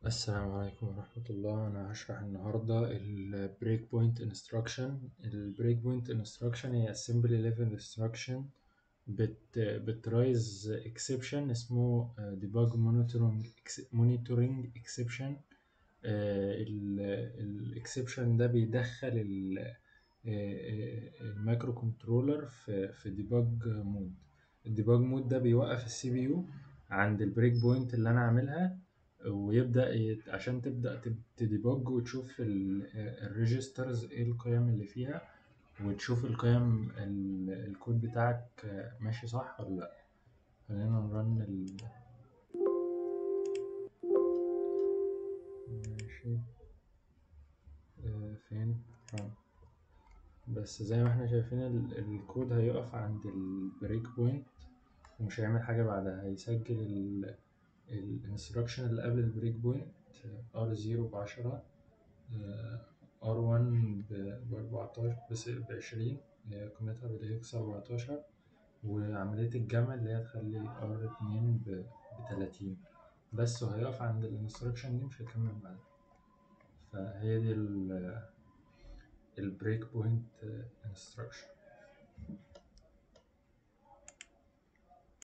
السلام عليكم ورحمة الله أنا هشرح النهاردة ال break point instruction ال break point instruction هي assembly level instruction بت بترايز exception اسمه debug monitoring monitoring exception ال ال exception ده بيدخل ال المايكرو كنترولر في في debug مود الديباج مود ده بيوقف السي بي يو عند البريك بوينت اللي أنا عاملها ويبدأ يت... عشان تبدأ تديبج وتشوف الريجسترز ايه القيم اللي فيها وتشوف القيم ال... الكود بتاعك ماشي صح ولا لأ خلينا نرن ال ماشي آه فين رن بس زي ما احنا شايفين ال... الكود هيقف عند البريك بوينت ومش هيعمل حاجة بعدها هيسجل ال الانستراكشن اللي قبل البريك بوينت ار زيرو بعشرة ار ون بأربعتاشر بعشرين اللي هي قيمتها بالهكس أربعتاشر وعملية الجمع اللي هي تخلي ار اتنين بتلاتين بس وهيقف عند الانستراكشن دي مش هيكمل بعدها فهي دي البريك بوينت انستراكشن